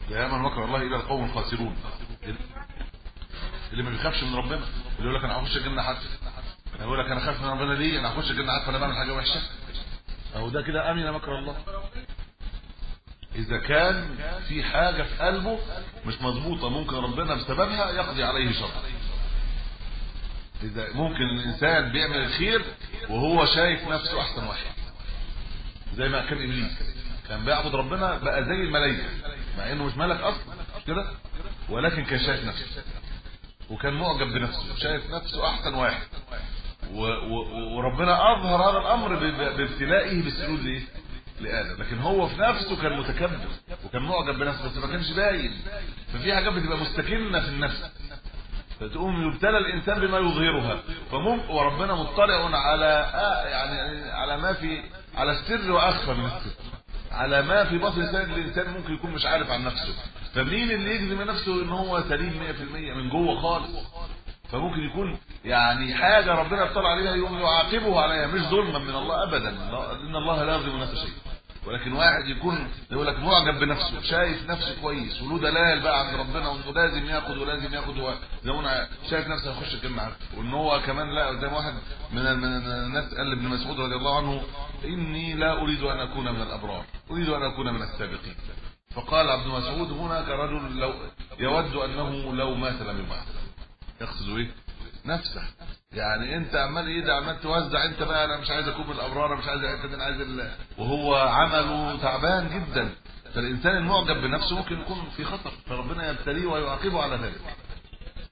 لا يامن مكر الله الا القوم الخاسرون اللي ما بيخافش من ربنا اللي يقول لك انا هخش الجنه حتى انا يقول لك انا خايف من ربنا ليه انا هخش الجنه حتى انا بعمل حاجه وحشه اهو ده كده امن مكر الله اذا كان في حاجه في قلبه مش مظبوطه ممكن ربنا بسببها يقضي عليه شر اذا ممكن الانسان بيعمل الخير وهو شايف نفسه احسن واحد زي ما كان ابليس كان بيعبد ربنا بقى زي الملائكه مع انه مش ملك اصلا مش كده ولكن كان شايف نفسه وكان معجب بنفسه شايف نفسه احسن واحد و و وربنا اظهر هذا الامر بابتلائه بالسجود ليه لآدم لكن هو في نفسه كان متكبر وكان معجب بنفسه بس ما كانش باين ففي حاجات بتبقى مستكنه في النفس فتقوم يبتلى الانسان بما يظهرها فممكن وربنا مطلع على آه يعني على ما في على السر واخفى من السر على ما في باطن الانسان الانسان ممكن يكون مش عارف عن نفسه فمين اللي يجزم نفسه ان هو سليم 100% من جوه خالص فممكن يكون يعني حاجه ربنا اطلع عليها يوم يعاقبه عليها مش ظلما من الله ابدا ان الله لا يظلم الناس شيئا ولكن واحد يكون يقول لك معجب بنفسه شايف نفسه كويس وله دلال بقى عند ربنا وانه لازم ياخد ولازم ياخد هو زي ما انا شايف نفسه هيخش الجنه وان هو كمان لا زي ما واحد من من الناس قال لابن مسعود رضي الله عنه اني لا اريد ان اكون من الابرار اريد ان اكون من السابقين فقال عبد مسعود هناك رجل لو يود انه لو مات لم يبعث يقصد ايه نفسه يعني انت عمال ايه ده عمال توزع انت بقى انا مش عايز اكون من الابرار مش عايز انت انا عايز وهو عمله تعبان جدا فالانسان المعجب بنفسه ممكن يكون في خطر فربنا يبتليه ويعاقبه على ذلك